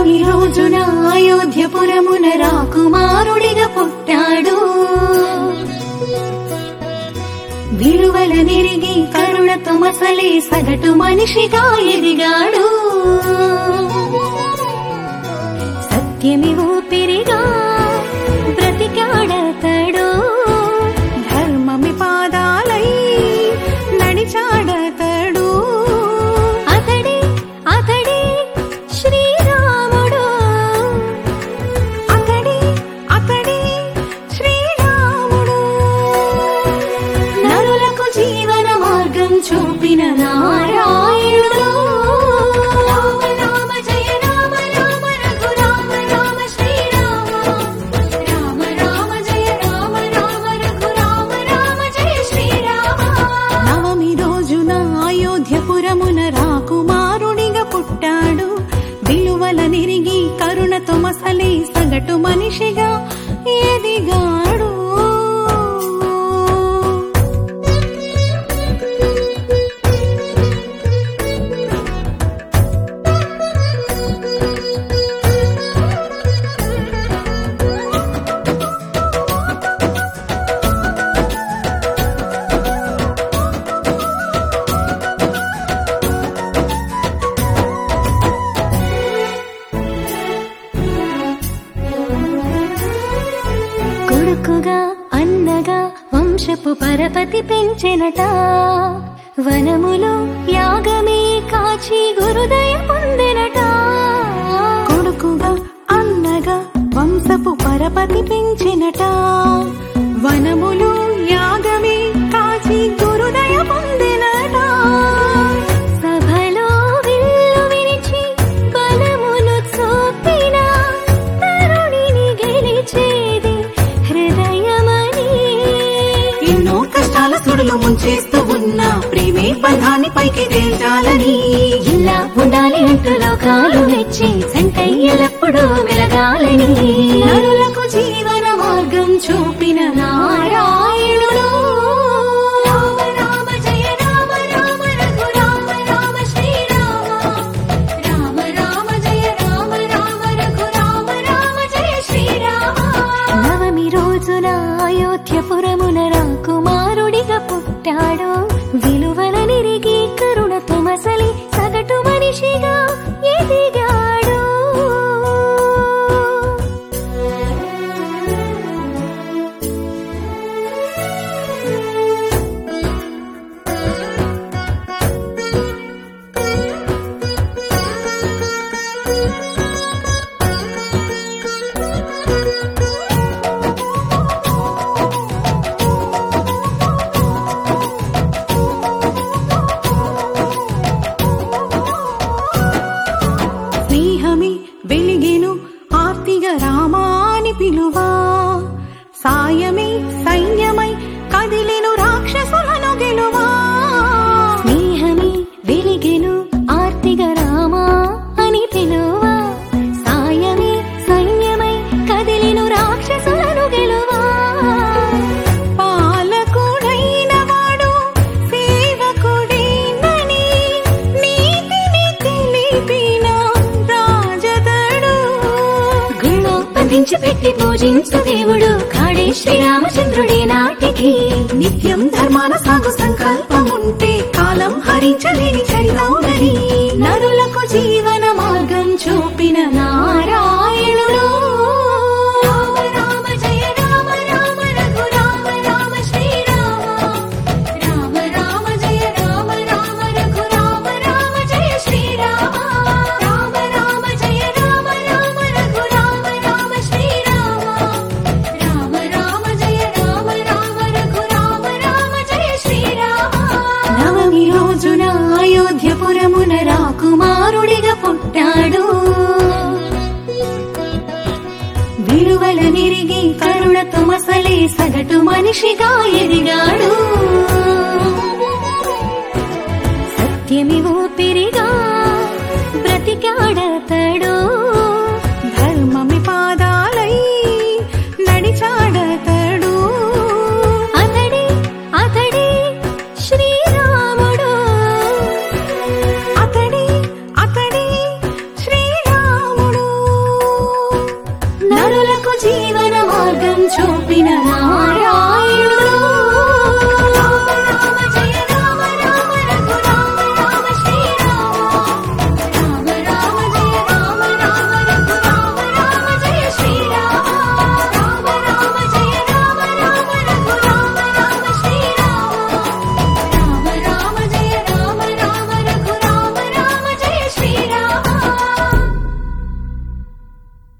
నవమి రోజున అయోధ్యపురమున రాకుమారుడిగా పుట్టాడు విలువల నిరిగి కరుణతో మసలే సగటు మనిషిగా ఎదిగాడు సత్యమి ఊపిరిగా బ్రతికాడతడు ధర్మమి పాదాలై నడిచాడతడు అతడే అతడే శ్రీరాముడు అతడే అతడే శ్రీరాముడు నరులకు జీవన మార్గం చూపిన నారాయణుడు రామ రామ జయ రామ రామ రఘురామ రామ శ్రీరామ రామ రామ జయ రామ రామ రఘురామ రామ జయ శ్రీరామ నవమి రోజున అయోధ్యపురమున రాకుమారుడిగా పుట్టాడు విలువల నిరిగి కరుణతో మసలి సగటు మనిషిగా ఎదిగాడు కొడుకుగా అన్నగా వంశపు పరపతి పెంచెనట వనములో యాగమే కాచి గురుదయ పొందెనట కొడుకుగా అన్నగా వంశపు పరపతి పెంచెనట వనములో యాగమే కాచి గురుదయ పొందెనట సభలో విల్లు విరిచి బలమును చూపిన తరుణిని గెలిచేది హృదయమని ఎన్నో కష్టాల సుడులు ముంచేస్తూ ఉన్న ప్రేమే బంధాన్ని పైకి తేల్చాలని ఇలా ఉండాలి అంటూ లోకాలు మెచ్చి సంకయ్యలప్పుడు వెలగాలని నరులకు జీవన మార్గం చూపిన నారాయణుడు రామ రామ జయ రామ రామ రఘురామ రామ శ్రీరామ రామ రామ జయ రామ రామ రఘురామ రామ జయ శ్రీరామ నవమి రోజున అయోధ్యపురమున రాకుమారుడిగా పుట్టాడు విలువల నిరిగి కరుణతో మసలి సగటు మనిషిగా ఎదిగాడు స్నేహమే వెలిగెను ఆర్తిగా రామాని పిలువా సాయమే సైన్యమై కదిలెను రాక్షసులను గెలువా స్నేహమే వెలిగెను ఆర్తిగా రామా అని పిలువా సాయమే సైన్యమై కదిలిను రాక్షసులను గెలువా పాలకుడైన వాడు సేవకుడేనని నీతిని తెలిపిన రాజదడు గుళ్ళో బంధించి పెట్టి పూజించు దేవుడు కాడే శ్రీరామచంద్రుడి నాటికి నిత్యం ధర్మాన సాగు సంకల్పం ఉంటే కాలం హరించలేని చరితౌనని నరులకు జీవన మార్గం చూపిన నారాయణుడు రామ రామ జయ రామ రామ రఘురామ రామ శ్రీరామ రామ రామ జయ రామ రామ రఘురామ రామ జయ శ్రీరామ రామ రామ జయ రామ రామ రఘురామ రామ శ్రీరామ రామ రామ జయ రామ రామ రఘురామ రామ జయ శ్రీరామ నవమి రోజున అయోధ్యపురమున రాకుమారుడిగా పుట్టాడు విలువల నిరిగి కరుణతో మసలే సగటు మనిషిగా ఎదిగాడు సత్యమి ఊపిరిగా